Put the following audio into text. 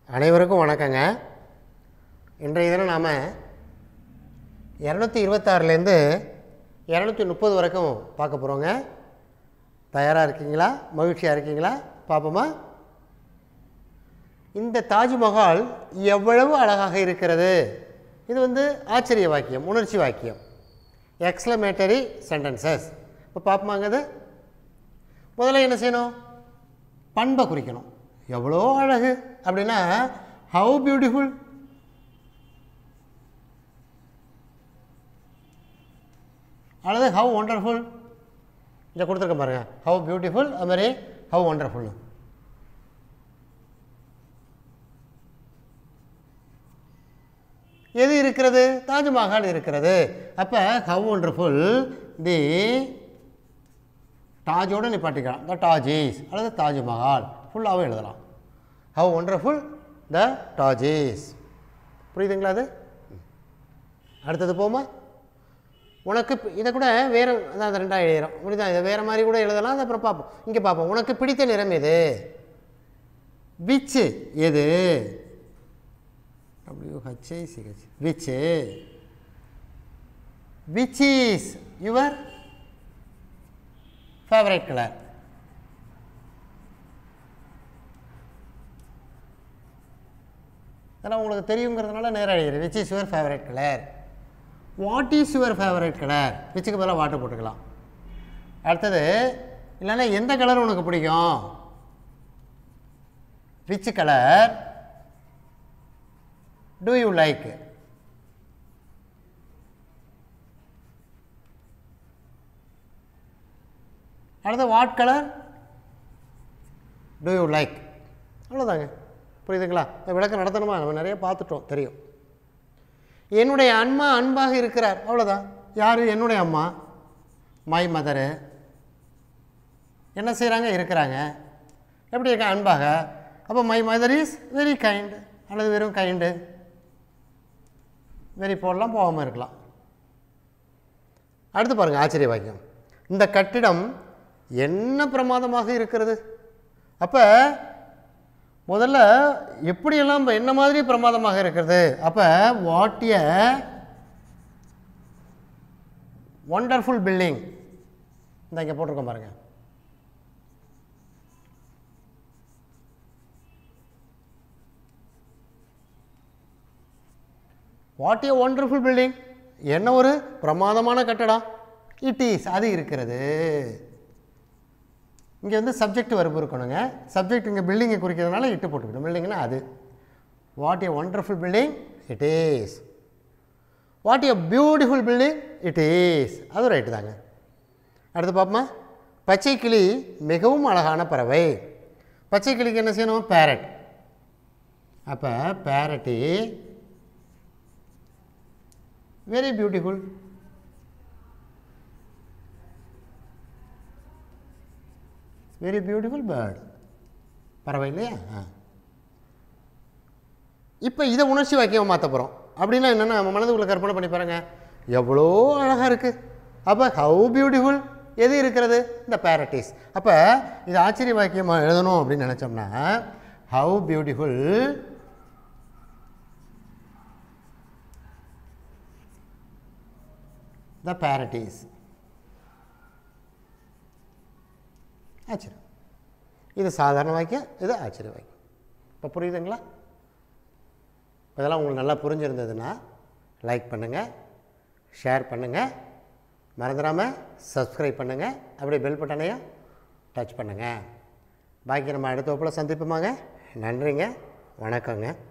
அனைவருக்கும் வணக்கங்க இன்றைய தினம் நாம் இரநூத்தி இருபத்தாறுலேருந்து இரநூத்தி முப்பது வரைக்கும் பார்க்க போகிறோங்க தயாராக இருக்கீங்களா மகிழ்ச்சியாக இருக்கீங்களா பார்ப்போமா இந்த தாஜ்மஹால் எவ்வளவு அழகாக இருக்கிறது இது வந்து ஆச்சரிய வாக்கியம் உணர்ச்சி வாக்கியம் எக்ஸ்லமேட்டரி சென்டென்சஸ் இப்போ பார்ப்போமாங்க அது முதல்ல என்ன செய்யணும் பண்பை குறிக்கணும் எவ்வளோ அழகு அப்படின்னா ஹவு பியூட்டிஃபுல் அல்லது ஹவு ஒண்டர்ஃபுல் இதை கொடுத்துருக்க பாருங்க ஹவு பியூட்டிஃபுல் அது மாதிரி ஹவு ஒண்டர்ஃபுல்னு எது இருக்கிறது தாஜ்மஹால் இருக்கிறது அப்போ ஹவ் ஒண்டர்ஃபுல் தி தாஜோட நிப்பாட்டிக்கலாம் த டாஜீஸ் அல்லது தாஜ்மஹால் ஃபுல்லாகவும் எழுதலாம் ஹவ் ஒண்டர்ஃபுல் த டாஜீஸ் புரியுதுங்களா அது அடுத்தது போமா உனக்கு பி- இதை கூட வேறு அதான் அந்த ரெண்டாக எழுதிடும் முடிதான் இதை வேறு மாதிரி கூட எழுதலாம் அது அப்புறம் பார்ப்போம் இங்கே பார்ப்போம் உனக்கு பிடித்த நிறம் எது விச்சு எது W H I C H which which is your favourite colour அதெல்லாம் உங்களுக்கு தெரியுங்கிறதுனால நேராக எழுதிடு which is your favourite colour what is your favourite colour விச்சுக்கு பதிலாக வாட்டர் போட்டுக்கலாம் அடுத்தது இல்லைன்னா எந்த கலர் உனக்கு பிடிக்கும் which colour do you like அடுத்து what colour do you like அவ்வளோதாங்க புரியுதுங்களா இந்த விளக்கம் நடத்தணுமா நம்ம நிறைய பார்த்துட்டோம் தெரியும் என்னுடைய அம்மா அன்பாக இருக்கிறார் அவ்வளோதான் யார் என்னுடைய அம்மா மை மதரு என்ன செய்கிறாங்க இருக்கிறாங்க எப்படி இருக்க அன்பாக அப்போ my mother is very kind அல்லது வெறும் கைண்டு வெரி போடலாம் போகாமல் இருக்கலாம் அடுத்து பாருங்கள் ஆச்சரிய வாக்கியம் இந்த கட்டிடம் என்ன பிரமாதமாக இருக்கிறது அப்போ முதல்ல எப்படியெல்லாம் இப்ப என்ன மாதிரி பிரமாதமாக இருக்கிறது அப்போ வாட் எ ஒண்டர்ஃபுல் பில்டிங் இந்த இங்கே போட்டிருக்கோம் பாருங்கள் வாட் ஏ ஒண்டர்ஃபுல் பில்டிங் என்ன ஒரு பிரமாதமான கட்டடம் இட் இஸ் அது இருக்கிறது இங்கே வந்து சப்ஜெக்ட் வரப்பு இருக்கணுங்க சப்ஜெக்ட் இங்கே பில்டிங்கை குறிக்கிறதுனால இட்டு போட்டுக்கணும் பில்டிங்னா அது what a wonderful building it is what a beautiful building it is அது ரைட்டு தாங்க அடுத்து பார்ப்போமா பச்சை கிளி மிகவும் அழகான பறவை பச்சை கிளிக்கு என்ன செய்யணும் பேரட் அப்போ பேரட்டி very beautiful very beautiful bird பறவை இல்லையா ஆ இப்போ இதை உணர்ச்சி வாக்கியமாக மாற்ற போகிறோம் அப்படின்னா என்னென்னா நம்ம மனதுக்குள்ளே கற்பனை பண்ணி பாருங்க எவ்வளோ அழகாக இருக்குது அப்போ ஹவு பியூட்டிஃபுல் எது இருக்கிறது இந்த பேரட்டிஸ் அப்போ இது ஆச்சரிய வாக்கியமாக எழுதணும் அப்படின்னு நினச்சோம்னா ஹவு பியூட்டிஃபுல் த பேரட்டிஸ் ஆச்சரியம் இது சாதாரண வாக்கியம் இது ஆச்சரிய வாக்கியம் இப்போ புரியுதுங்களா இதெல்லாம் உங்களுக்கு நல்லா புரிஞ்சிருந்ததுன்னா லைக் பண்ணுங்கள் ஷேர் பண்ணுங்கள் மறந்துடாமல் சப்ஸ்கிரைப் பண்ணுங்கள் அப்படியே பெல் பட்டனையும் டச் பண்ணுங்கள் பாக்கி நம்ம அடுத்த வகுப்பில் சந்திப்போமாங்க நன்றிங்க வணக்கங்க